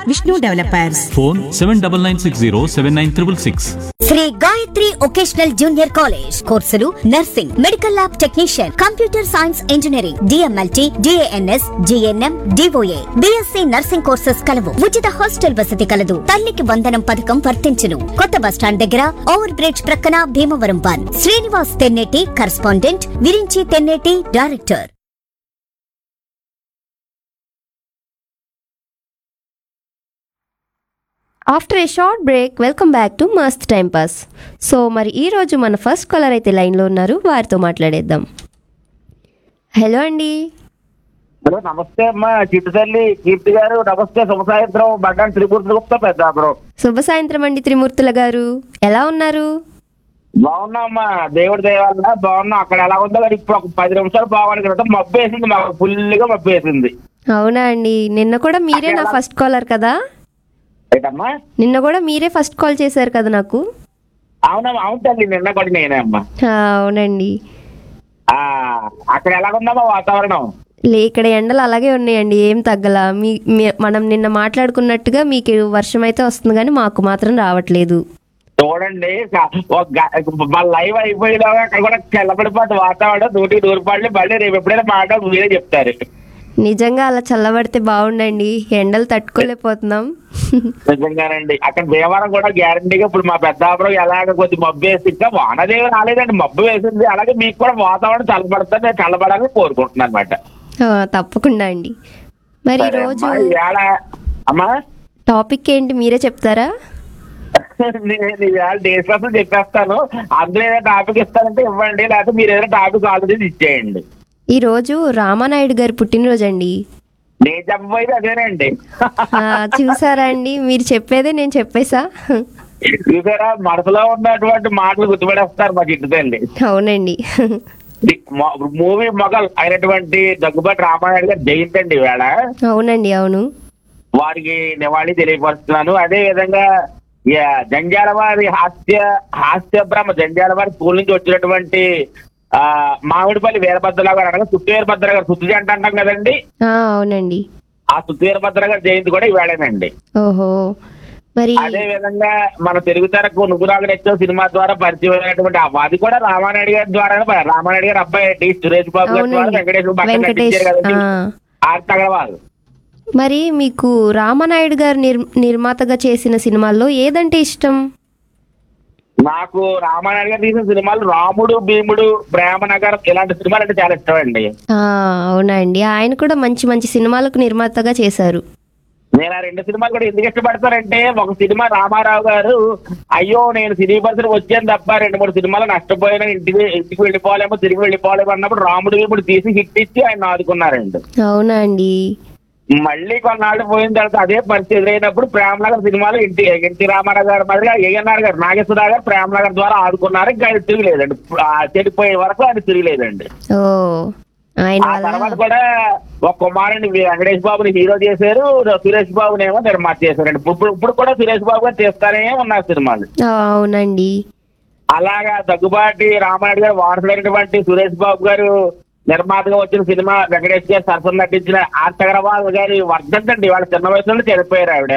Vishnu developers phone seven double nine six zero seven nine triple six Sri Gayatri vocational junior college కోర్సులు nursing medical lab technician computer science engineering DMLT DNS GNM DOA BSc nursing courses కలవు ఉచిత hostel వసతి కలదు తల్లికి వందనం పథకం వర్తించును కొత్త bus stand దగ్గర ఓవర్ బ్రిడ్జ్ ప్రక్కన Bhimavaram one Srinivas Tenneti correspondent Virinchi Tenneti director after a short break welcome back to Mast time pass so మరి ఈరోజు మన ఫస్ట్ కాలర్ అయితే లైన్లో ఉన్నారు వారితో మాట్లాడేద్దాం హలో అండి హలో నమస్తే అమ్మా చిట్టు తల్లి కీర్తి గారు నమస్తే శుభ సాయంత్రం బడ్డాన్ త్రిపూర్తి గుప్తా పెద్ద బ్రో శుభ సాయంత్రం అండి త్రిమూర్తుల గారు ఎలా ఉన్నారు బాగున్నా అమ్మా దేవుడి దయవల్ల బాగున్నాం అక్కడ ఎలా ఉందో కానీ ఇప్పుడు ఒక పది నిమిషాలు బాగుంది కదా మబ్బు వేసింది మాకు ఫుల్గా మబ్బు వేసింది అవునా అండి నిన్న కూడా మీరే నా ఫస్ట్ కాలర్ కదా ఏంటమ్మా నిన్న కూడా మీరే ఫస్ట్ కాల్ చేశారు కదా నాకు అవునమ్మా అవును తల్లి నిన్న కూడా నేనే అమ్మా ఆ, అవునండి ఆ, అక్కడ ఎలా ఉందమ్మా వాతావరణం లే ఇక్కడ ఎండలు అలాగే ఉన్నాయండి ఏం తగ్గల మీ మీ- మనం నిన్న మాట్లాడుకున్నట్టుగా మీకు వర్షం అయితే వస్తుంది కానీ మాకు మాత్రం రావట్లేదు చూడండి క- ఒక గ- మా లైవ్ అయిపోయేదాకా అక్కడ కూడా చల్లబడిపోతుంది వాతావరణం నూటికి నూరు పాటలు మళ్ళీ రేపు ఎప్పుడైనా మాట్లాడు మీరే చెప్తారు నిజంగా అలా చల్లబడితే బాగుండండి ఎండలు తట్టుకోలేకపోతున్నాం నిజంగానండి అక్కడ భీమవరం కూడా గ్యారంటీగా ఇప్పుడు మా పెద్దాపురం ఎలాగ కొద్ది మబ్బు వేసి ఇంకా వానదేవి రాలేదండి మబ్బు వేసింది అలాగే మీకు కూడా వాతావరణం చల్లబడుతుంది నేను చల్లబడాలని కోరుకుంటున్నాను అనమాట ఆ, తప్పకుండా అండి మరి ఈరోజు ఇవాళ అమ్మా టాపిక్ ఏంటి మీరే చెప్తారా నేను ఇవాళ డేస్ కోసం చెప్పేస్తాను అందులో ఏదైనా టాపిక్ ఇస్తానంటే ఇవ్వండి లేకపోతే మీరు ఏదైనా టాపిక్ ఆల్రెడీ ఇచ్చేయండి ఈరోజు రామానాయుడు గారి పుట్టినరోజు అండి నేను చెప్పబోయేది అదేనండి ఆ, చూసారా అండి మీరు చెప్పేదే నేను చెప్పేసా చూసారా మనసులో ఉన్నటువంటి మాటలు గుర్తుపడేస్తారు మా చిట్టు తల్లి అవునండి మూవీ మొగల్ అయినటువంటి దగ్గుబాటి రామారాయుడు గారు జయంతి అండి ఇవాళ అవునండి అవును వారికి నివాళి తెలియపరుస్తున్నాను అదే విధంగా యా, జంజాల వారి హాస్య హాస్య బ్రహ్మ జంజాల వారి స్కూల్ నుంచి వచ్చినటువంటి ఆ మామిడిపల్లి వీరభద్రరావు గారు అనగా సుత్తు వీరభద్ర గారు సుత్తు జంట అంటాం కదండి ఆ, అవునండి ఆ సుత్తు వీరభద్ర గారి జయంతి కూడా ఇవాళేనండి ఓహో మరి అదే విధంగా మన తెలుగు తెరకు నువ్వురాగు నెచ్చో సినిమా ద్వారా పరిచయం అయినటువంటి ఆ- అది కూడా రామానాయుడు గారి ద్వారా రామానాయుడు గారి అబ్బాయి డి సురేష్ బాబు గారి ద్వారా అవునండి వెంకటేశ్వర భట్ వెంకటేష్ నటించారు కదండి ఆ. ఆర్తి అగర్వాల్ మరి మీకు రామానాయుడు గారు నిర్ నిర్మాతగా చేసిన సినిమాల్లో ఏదంటే ఇష్టం నాకు రామానాయుడు గారు తీసిన సినిమాలు రాముడు భీముడు ప్రేమనగర్ ఇలాంటి సినిమాలు అంటే చాలా ఇష్టం అండి ఆ, అవునండి ఆయన కూడా మంచి మంచి సినిమాలకు నిర్మాతగా చేశారు నేను ఆ రెండు సినిమాలు కూడా ఎందుకు ఇష్టపడతానంటే ఒక సినిమా రామారావు గారు అయ్యో నేను సినీ పరిశ్రమ వచ్చాను తప్ప రెండు మూడు సినిమాలు నష్టపోయినా ఇంటికి ఇంటికి వెళ్ళిపోలేమో తిరిగి వెళ్ళిపోలేమో అన్నప్పుడు రాముడు భీముడు తీసి హిట్ ఇచ్చి ఆయన ఆదుకున్నారండి అవునా అండి మళ్ళీ కొన్నాళ్ళు పోయిన తర్వాత అదే పరిస్థితి ఎదురైనప్పుడు ప్రేమనగర్ సినిమాలు ఇంటి ఎన్టీ రామారావు గారు మరిగా ఏఎన్ఆర్ గారు నాగేశ్వరరావు గారు ప్రేమనగర్ ద్వారా ఆదుకున్నారు ఇంకా ఆయన తిరగలేదండి ఆ చెడిపోయే వరకు ఆయన తిరగలేదండి ఓ ఆయన ఆ వల్ల తర్వాత కూడా ఒక కుమారుని వెంకటేష్ బాబుని హీరో చేశారు సురేష్ బాబుని ఏమో నిర్మాత చేశారండి ఇప్పుడు ఇప్పుడు కూడా సురేష్ బాబు గారు చేస్తానే ఉన్నారు సినిమాలు ఆ, అవునండి అలాగా దగ్గుబాటి రామారాయుడు గారు వారసులైనటువంటి సురేష్ బాబు గారు నిర్మాతగా వచ్చిన సినిమా వెంకటేష్ గారు సరసన నటించిన ఆర్త అగర్వాల్ గారి వర్ధంతండి వాళ్ళ చిన్న వయసులో చనిపోయారు ఆవిడ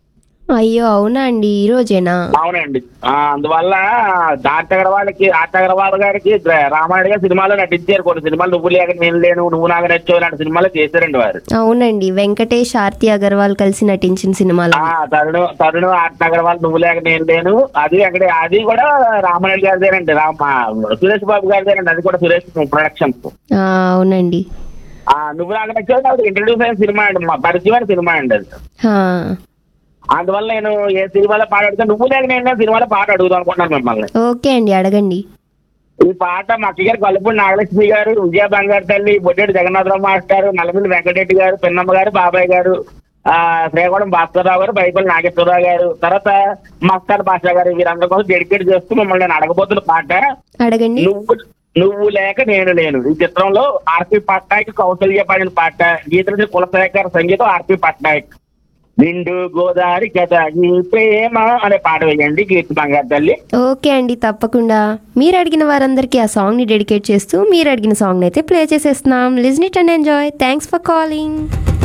అయ్యో అవునా అండి ఈ రోజేనా అవునండి ఆ, అందువల్ల ఆర్త అగర్వాల్కి ఆర్త అగర్వాల్ గారికి రామారాయుడు గారు సినిమాలో నటించారు కొన్ని సినిమాలు నువ్వు లేక నేను లేను నువ్వు నాకు నచ్చావు ఇలాంటి సినిమాలు చేశారండి వారు అవునండి వెంకటేష్ ఆర్తి అగర్వాల్ కలిసి నటించిన సినిమాలో ఆ తరుణు తరుణు ఆర్ట్ అగర్వాల్ నువ్వు లేక నేను లేను అది అక్కడ అది కూడా రామారాయుడు గారిదేనండి రామ సురేష్ బాబు గారిదేనండి అది కూడా సురేష్ ప్రొడక్షన్స్ ఆ, అవునండి ఆ నువ్వు నాకు నచ్చావు అది ఇంట్రడ్యూస్ అయిన సినిమా అండి మా పరిచయమైన సినిమా అండి అది ఆ, అందువల్ల నేను ఏ సినిమాలో పాట అడిగితే నువ్వు లేక నేను సినిమాలో పాట అడుగుదాం అనుకుంటున్నాను మిమ్మల్ని ఓకే అండి అడగండి ఈ పాట మా అక్క గారు కలుపుడి నాగలక్ష్మి గారు విజయ బంగారు తల్లి బొడ్డేటి జగన్నాథరావు మాస్టర్ నల్లమిల్లి వెంకటరెడ్డి గారు పిన్నమ్మ గారు బాబాయ్ గారు ఆ శ్రీగూడెం భాస్కర్రావు గారు బైపల్లి నాగేశ్వరరావు గారు తర్వాత మస్తాన్ బాషా గారు వీరందరి కోసం డెడికేట్ చేస్తూ మిమ్మల్ని నేను అడగబోతున్న పాట అడగండి నువ్వు నువ్వు లేక నేను లేను ఈ చిత్రంలో ఆర్పి పట్నాయక్ కౌశల్య పాడిన పాట గీతరజ కులశేఖర్ సంగీతం ఆర్పి పట్నాయక్ నిండు గోదావరి కదా నీ ప్రేమ అనే పాట వేయండి గీత బంగారు తల్లి ఓకే అండి తప్పకుండా మీరు అడిగిన వారందరికీ ఆ సాంగ్ని డెడికేట్ చేస్తూ మీరు అడిగిన సాంగ్ అయితే ప్లే చేసేస్తున్నాం listen it and enjoy thanks for calling